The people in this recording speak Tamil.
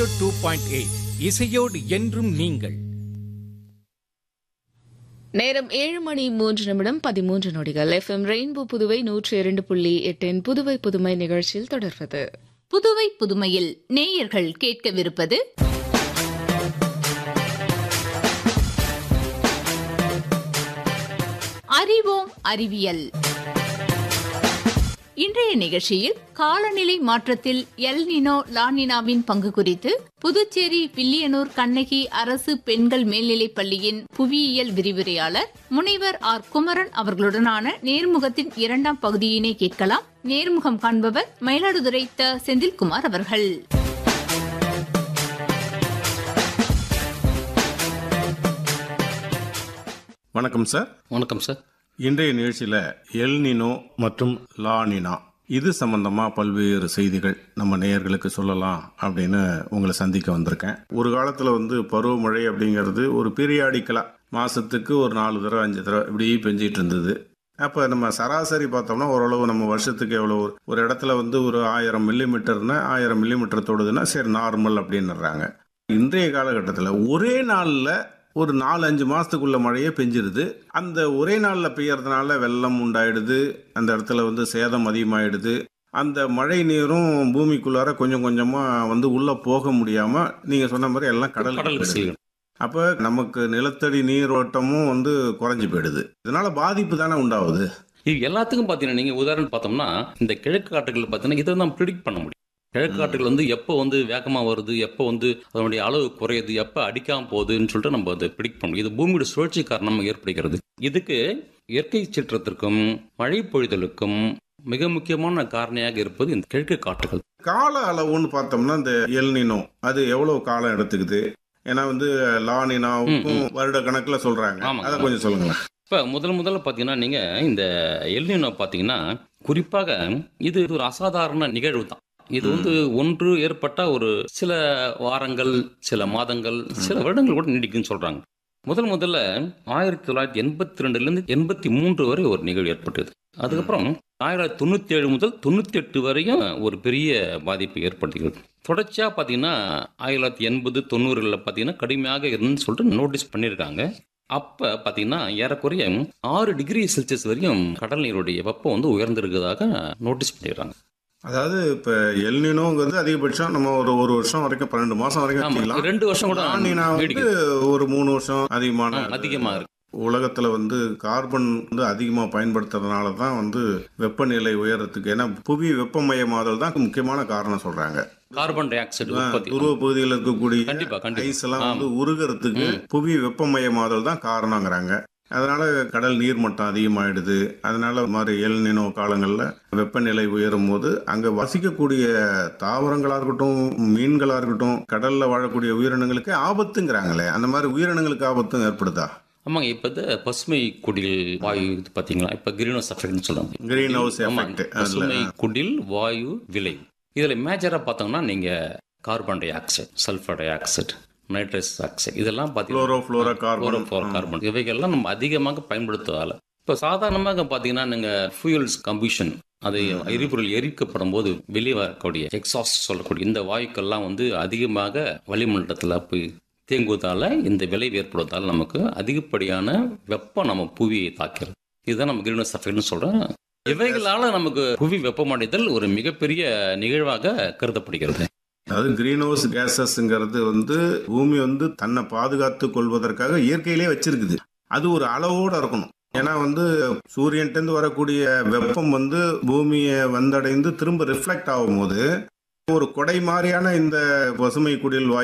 டூ பாயிண்ட் எயிட் இசையோடு என்றும் நீங்கள் நேரம் ஏழு மணி மூன்று நிமிடம் பதிமூன்று நொடிகள் எஃப்எம் ரெயின்போ புதுவை நூற்றி இரண்டு புள்ளி எட்டின் புதுவை புதுமை நிகழ்ச்சியில் தொடர்வது புதுவை புதுமையில் நேயர்கள் கேட்கவிருப்பது அறிவோம் அறிவியல் இன்றைய நிகழ்ச்சியில் காலநிலை மாற்றத்தில் எல் நினோ லானினாவின் பங்கு குறித்து புதுச்சேரி வில்லியனூர் கண்ணகி அரசு பெண்கள் மேல்நிலைப் பள்ளியின் புவியியல் விரிவுரையாளர் முனைவர் ஆர் குமரன் அவர்களுடனான நேர்முகத்தின் இரண்டாம் பகுதியினை கேட்கலாம் நேர்முகம் காண்பவர் மயிலாடுதுறை த செந்தில்குமார் அவர்கள் வணக்கம் சார் வணக்கம் சார் இன்றைய நிகழ்ச்சியில் எல்னினோ மற்றும் லானினா இது சம்பந்தமா பல்வேறு செய்திகள் நம்ம நேயர்களுக்கு சொல்லலாம் அப்படின்னு உங்களை சந்திக்க வந்திருக்கேன் ஒரு காலத்தில் வந்து பருவமழை அப்படிங்கிறது ஒரு பீரியாடிக்கலா மாசத்துக்கு ஒரு நாலு தடவை அஞ்சு தடவை இப்படி பெஞ்சிட்டு இருந்தது அப்போ நம்ம சராசரி பார்த்தோம்னா ஓரளவு நம்ம வருஷத்துக்கு எவ்வளோ ஒரு- ஒரு இடத்துல வந்து ஒரு ஆயிரம் மில்லிமீட்டர்னா ஆயிரம் மில்லிமீட்டர் தொடுதுன்னா சரி நார்மல் அப்படின்னுறாங்க இன்றைய காலகட்டத்தில் ஒரே நாளில் ஒரு நாலு அஞ்சு மாதத்துக்குள்ள மழையே பெஞ்சிருது அந்த ஒரே நாளில் பெய்யறதுனால வெள்ளம் உண்டாயிடுது அந்த இடத்துல வந்து சேதம் அதிகமாயிடுது அந்த மழை நீரும் பூமிக்குள்ளார கொஞ்சம் கொஞ்சமாக வந்து உள்ளே போக முடியாமல் நீங்கள் சொன்ன மாதிரி எல்லாம் கடல் கடலுக்கு செல்லும் அப்போ நமக்கு நிலத்தடி நீரோட்டமும் வந்து குறைஞ்சு போயிடுது இதனால பாதிப்பு தானே உண்டாகுது இது எல்லாத்துக்கும் பார்த்தீங்கன்னா நீங்கள் உதாரணம் பார்த்தோம்னா இந்த கிழக்கு காட்டுகள் பார்த்தீங்கன்னா இதை நம்ம ப்ரிடிக்ட் பண்ண முடியும் கிழக்கு காட்டுகள் வந்து எப்போ வந்து வேகமாக வருது எப்போ வந்து அதனுடைய அளவு குறையுது எப்போ அடிக்காம போகுதுன்னு சொல்லிட்டு நம்ம அதை ப்ரிடிக்ட் பண்ண முடியும் இது பூமியோட சுழற்சி காரணமாக ஏற்படுகிறது இதுக்கு இயற்கை சீற்றத்திற்கும் மழை பொழிதலுக்கும் மிக முக்கியமான காரணியாக இருப்பது இந்த கிழக்கு காட்டுகள் கால அளவுன்னு பார்த்தோம்னா இந்த எல்னினோ அது எவ்வளவு காலம் எடுத்துக்குது ஏன்னா வந்து லானினாவுக்கும் வருட கணக்கில் சொல்றாங்க ஆமாங்க. அதை கொஞ்சம் சொல்லுங்களேன் இப்போ முதல் முதல்ல பார்த்தீங்கன்னா நீங்கள் இந்த எல்னினோ பார்த்தீங்கன்னா குறிப்பாக இது ஒரு அசாதாரண நிகழ்வு தான் இது வந்து ஒன்று ஏற்பட்ட ஒரு சில வாரங்கள் சில மாதங்கள் சில வருடங்கள் கூட நீடிக்குன்னு சொல்றாங்க முதல் முதல்ல ஆயிரத்தி தொள்ளாயிரத்தி எண்பத்தி ரெண்டுலேருந்து எண்பத்தி மூன்று வரை ஒரு நிகழ்வு ஏற்பட்டது அதுக்கப்புறம் ஆயிரத்தி தொண்ணூத்தி ஏழு முதல் தொண்ணூத்தி எட்டு வரையும் ஒரு பெரிய பாதிப்பு ஏற்படுத்துகிறது தொடர்ச்சியா பார்த்தீங்கன்னா ஆயிரத்தி தொள்ளாயிரத்தி எண்பது தொண்ணூறுகளில் பார்த்தீங்கன்னா கடுமையாக இருந்துன்னு சொல்லிட்டு நோட்டீஸ் பண்ணியிருக்காங்க அப்ப பாத்தீங்கன்னா ஏறக்குறைய ஆறு டிகிரி செல்சியஸ் வரையும் கடல் நீருடைய வெப்பம் வந்து உயர்ந்திருக்கிறதாக நோட்டீஸ் பண்ணிடுறாங்க அதாவது இப்ப எல்னினோங்கிறது அதிகபட்சம் நம்ம ஒரு ஒரு வருஷம் வரைக்கும் பன்னெண்டு மாசம் வரைக்கும் ஆமா வச்சுக்கலாம் ரெண்டு வருஷம் கூட லானினா வந்து நீடிக்குது. ஒரு மூணு வருஷம் அதிகமான ஆ, அதிகமா இருக்கு உலகத்துல வந்து கார்பன் வந்து அதிகமா பயன்படுத்துறதுனால தான் வந்து வெப்பநிலை உயரத்துக்கு ஏன்னா புவி வெப்பமயமாதல் தான் முக்கியமான காரணம் சொல்றாங்க கார்பன் டை ஆக்சைடு ஆ, உற்பத்தி துருவ பகுதியில் இருக்கக்கூடிய கண்டிப்பா கண்டிப்பா ஐஸ் எல்லாம் வந்து ஆமா. உருகிறதுக்கு புவி வெப்பமயமாதல் தான் காரணங்கிறாங்க அதனால கடல் நீர்மட்டம் அதிகமாயிடுது அதனால இந்த மாதிரி எல் நினோ காலங்களில் வெப்பநிலை உயரும் போது அங்க வசிக்கக்கூடிய தாவரங்களா இருக்கட்டும் மீன்களா இருக்கட்டும் கடல்ல வாழக்கூடிய உயிரினங்களுக்கு ஆபத்துங்கிறாங்களே அந்த மாதிரி உயிரினங்களுக்கு ஆபத்தும் ஏற்படுதா ஆமாங்க இப்ப இந்த பசுமை குடில் வாயு இது பாத்தீங்களா இப்ப கிரீன் ஹவுஸ் எஃபெக்ட்னு சொல்றாங்க கிரீன் ஹவுஸ் ஆமாங்க. எஃபெக்ட் பசுமை குடில் வாயு விலை இதுல மேஜரா பார்த்தோம்னா நீங்க carbon dioxide sulphur dioxide nitrous oxide இதெல்லாம் பார்த்தீங்கன்னா குளோரோ ஃப்ளோரோ கார்பன் கார்பன் இவைகள்லாம் நம்ம அதிகமாக பயன்படுத்துவதால இப்போ சாதாரணமாக பார்த்தீங்கன்னா நீங்கள் ஃபியூல்ஸ் கம்பிஷன் அது எரிபொருள் எரிக்கப்படும் போது வெளியே வரக்கூடிய எக்ஸாஸ்ட் சொல்லக்கூடிய இந்த வாயுக்கள்லாம் வந்து அதிகமாக வளிமண்டலத்தில் போய் தேங்குவதால இந்த விளைவு ஏற்படுவதால் நமக்கு அதிகப்படியான வெப்பம் நம்ம புவியை தாக்கிறது இதுதான் நம்ம கிரீனஸ் எஃபெக்ட்னு சொல்றோம் இவைகளால நமக்கு புவி வெப்பமடைதல் ஒரு மிகப்பெரிய நிகழ்வாக கருதப்படுகிறது அதாவது கிரீன் ஹவுஸ் கேசஸ்ங்கிறது வந்து பூமி வந்து தன்னை பாதுகாத்து கொள்வதற்காக இயற்கையிலே வச்சிருக்குது அது ஒரு அளவோட இருக்கணும் ஏன்னா வந்து சூரியன்ட்டேருந்து வரக்கூடிய வெப்பம் வந்து பூமியை வந்தடைந்து திரும்ப ரிஃப்ளெக்ட் ஆகும்போது ஒரு கொடை மாதிரியான இந்த பசுமை குடில் வாயு